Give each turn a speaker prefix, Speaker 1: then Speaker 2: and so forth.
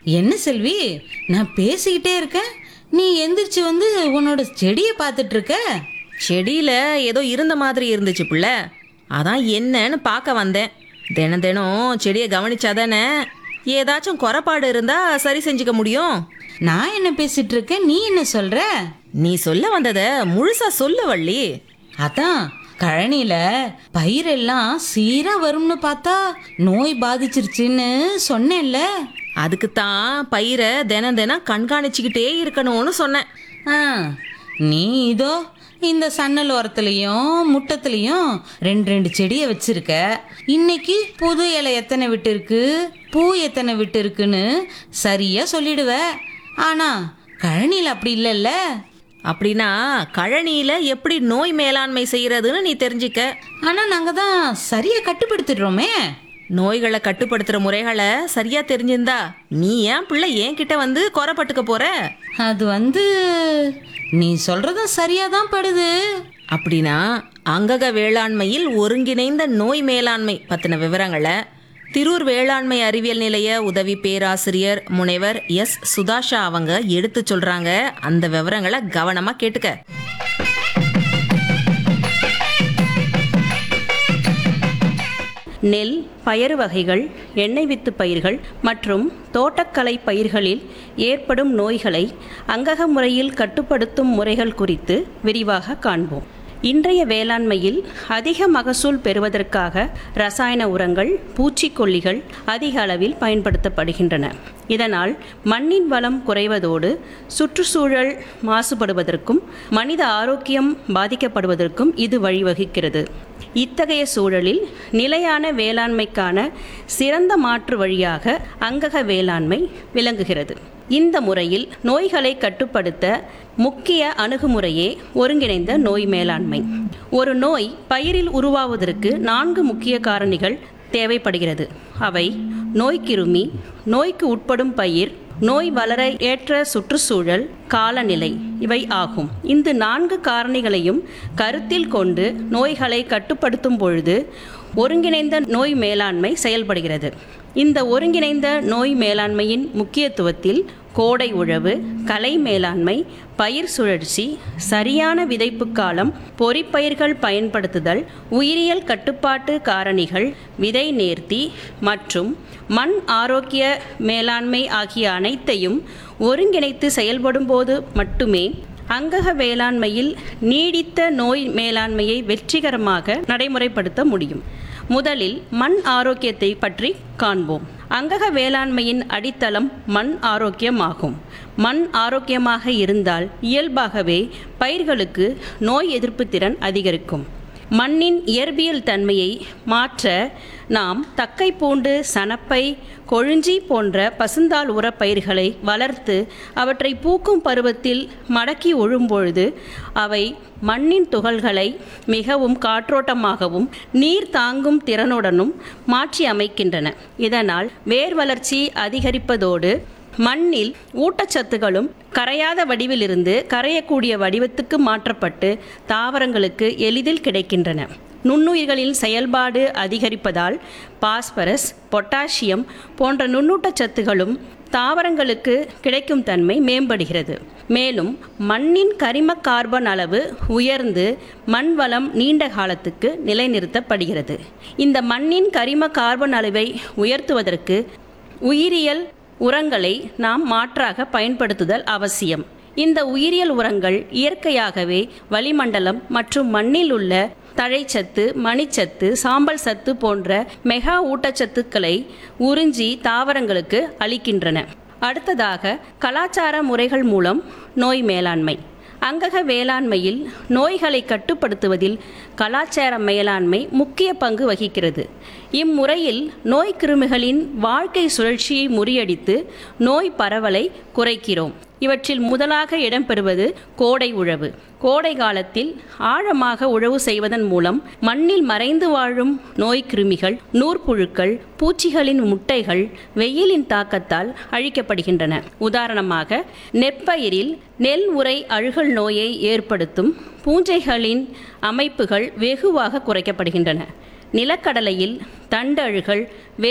Speaker 1: என்ன செல்வி நான் பேசிக்கிட்டே இருக்கேன் நீ எந்திரிச்சு வந்து உன்னோட செடியை பார்த்துட்டு இருக்க
Speaker 2: செடியில ஏதோ இருந்த மாதிரி இருந்துச்சு புள்ள அதான் என்னன்னு பார்க்க வந்தேன் தினம் தினம் செடியை கவனிச்சாதானே ஏதாச்சும் குறைபாடு இருந்தா சரி செஞ்சுக்க முடியும்
Speaker 1: நான் என்ன பேசிட்டு இருக்கேன் நீ என்ன சொல்ற
Speaker 2: நீ சொல்ல வந்ததை முழுசா சொல்லு வள்ளி
Speaker 1: அதான் கழனியில பயிரெல்லாம் சீரா வரும்னு பார்த்தா நோய் பாதிச்சிருச்சுன்னு சொன்னேன்ல
Speaker 2: அதுக்கு தான் பயிரை தினம் தினம் கண்காணிச்சுக்கிட்டே இருக்கணும்னு சொன்னேன்
Speaker 1: ஆ நீ இதோ இந்த சன்னல் ஓரத்துலையும் முட்டத்துலையும் ரெண்டு ரெண்டு செடியை வச்சிருக்க இன்னைக்கு புது இலை எத்தனை விட்டு இருக்கு பூ எத்தனை விட்டு இருக்குன்னு சரியா சொல்லிடுவ ஆனா கழனியில் அப்படி இல்லைல்ல
Speaker 2: அப்படின்னா கழனியில எப்படி நோய் மேலாண்மை செய்யறதுன்னு நீ தெரிஞ்சுக்க
Speaker 1: ஆனா நாங்க தான் சரியா கட்டுப்படுத்திடுறோமே
Speaker 2: நோய்களை கட்டுப்படுத்துற முறைகளை சரியா தெரிஞ்சிருந்தா நீ ஏன் பிள்ளை என்கிட்ட வந்து குறைப்பட்டுக்க போற
Speaker 1: அது வந்து நீ சொல்றதும் சரியா தான் படுது
Speaker 2: அப்படின்னா அங்கக வேளாண்மையில் ஒருங்கிணைந்த நோய் மேலாண்மை பத்தின விவரங்களை திரூர் வேளாண்மை அறிவியல் நிலைய உதவி பேராசிரியர் முனைவர் எஸ் சுதாஷா அவங்க எடுத்து சொல்றாங்க அந்த விவரங்களை கவனமா கேட்டுக்க
Speaker 3: நெல் பயறு வகைகள் எண்ணெய் வித்து பயிர்கள் மற்றும் தோட்டக்கலை பயிர்களில் ஏற்படும் நோய்களை அங்கக முறையில் கட்டுப்படுத்தும் முறைகள் குறித்து விரிவாக காண்போம் இன்றைய வேளாண்மையில் அதிக மகசூல் பெறுவதற்காக ரசாயன உரங்கள் பூச்சிக்கொல்லிகள் அதிக அளவில் பயன்படுத்தப்படுகின்றன இதனால் மண்ணின் வளம் குறைவதோடு சுற்றுச்சூழல் மாசுபடுவதற்கும் மனித ஆரோக்கியம் பாதிக்கப்படுவதற்கும் இது வழிவகுக்கிறது இத்தகைய சூழலில் நிலையான வேளாண்மைக்கான சிறந்த மாற்று வழியாக அங்கக வேளாண்மை விளங்குகிறது இந்த முறையில் நோய்களை கட்டுப்படுத்த முக்கிய அணுகுமுறையே ஒருங்கிணைந்த நோய் மேலாண்மை ஒரு நோய் பயிரில் உருவாவதற்கு நான்கு முக்கிய காரணிகள் தேவைப்படுகிறது அவை நோய்க்கிருமி நோய்க்கு உட்படும் பயிர் நோய் வளர ஏற்ற சுற்றுச்சூழல் காலநிலை இவை ஆகும் இந்த நான்கு காரணிகளையும் கருத்தில் கொண்டு நோய்களை கட்டுப்படுத்தும் பொழுது ஒருங்கிணைந்த நோய் மேலாண்மை செயல்படுகிறது இந்த ஒருங்கிணைந்த நோய் மேலாண்மையின் முக்கியத்துவத்தில் கோடை உழவு கலை மேலாண்மை பயிர் சுழற்சி சரியான விதைப்பு காலம் பொறிப்பயிர்கள் பயன்படுத்துதல் உயிரியல் கட்டுப்பாட்டு காரணிகள் விதை நேர்த்தி மற்றும் மண் ஆரோக்கிய மேலாண்மை ஆகிய அனைத்தையும் ஒருங்கிணைத்து செயல்படும்போது மட்டுமே அங்கக வேளாண்மையில் நீடித்த நோய் மேலாண்மையை வெற்றிகரமாக நடைமுறைப்படுத்த முடியும் முதலில் மண் ஆரோக்கியத்தை பற்றி காண்போம் அங்கக வேளாண்மையின் அடித்தளம் மண் ஆரோக்கியமாகும் மண் ஆரோக்கியமாக இருந்தால் இயல்பாகவே பயிர்களுக்கு நோய் எதிர்ப்பு திறன் அதிகரிக்கும் மண்ணின் இயற்பியல் தன்மையை மாற்ற நாம் தக்கை பூண்டு சணப்பை கொழுஞ்சி போன்ற பசுந்தாள் உரப் பயிர்களை வளர்த்து அவற்றை பூக்கும் பருவத்தில் மடக்கி உழும்பொழுது அவை மண்ணின் துகள்களை மிகவும் காற்றோட்டமாகவும் நீர் தாங்கும் திறனுடனும் மாற்றி அமைக்கின்றன இதனால் வேர் வளர்ச்சி அதிகரிப்பதோடு மண்ணில் ஊட்டச்சத்துகளும் கரையாத வடிவிலிருந்து கரையக்கூடிய வடிவத்துக்கு மாற்றப்பட்டு தாவரங்களுக்கு எளிதில் கிடைக்கின்றன நுண்ணுயிர்களின் செயல்பாடு அதிகரிப்பதால் பாஸ்பரஸ் பொட்டாசியம் போன்ற நுண்ணூட்டச்சத்துகளும் தாவரங்களுக்கு கிடைக்கும் தன்மை மேம்படுகிறது மேலும் மண்ணின் கரிம கார்பன் அளவு உயர்ந்து மண் வளம் நீண்ட காலத்துக்கு நிலைநிறுத்தப்படுகிறது இந்த மண்ணின் கரிம கார்பன் அளவை உயர்த்துவதற்கு உயிரியல் உரங்களை நாம் மாற்றாக பயன்படுத்துதல் அவசியம் இந்த உயிரியல் உரங்கள் இயற்கையாகவே வளிமண்டலம் மற்றும் மண்ணில் உள்ள தழைச்சத்து மணிச்சத்து சாம்பல் சத்து போன்ற மெகா ஊட்டச்சத்துக்களை உறிஞ்சி தாவரங்களுக்கு அளிக்கின்றன அடுத்ததாக கலாச்சார முறைகள் மூலம் நோய் மேலாண்மை அங்கக வேளாண்மையில் நோய்களை கட்டுப்படுத்துவதில் கலாச்சார மேலாண்மை முக்கிய பங்கு வகிக்கிறது இம்முறையில் நோய் கிருமிகளின் வாழ்க்கை சுழற்சியை முறியடித்து நோய் பரவலை குறைக்கிறோம் இவற்றில் முதலாக இடம்பெறுவது கோடை உழவு கோடை காலத்தில் ஆழமாக உழவு செய்வதன் மூலம் மண்ணில் மறைந்து வாழும் நோய் கிருமிகள் நூற்புழுக்கள் பூச்சிகளின் முட்டைகள் வெயிலின் தாக்கத்தால் அழிக்கப்படுகின்றன உதாரணமாக நெற்பயிரில் நெல் உரை அழுகல் நோயை ஏற்படுத்தும் பூஞ்சைகளின் அமைப்புகள் வெகுவாக குறைக்கப்படுகின்றன நிலக்கடலையில் தண்டழுகல் வே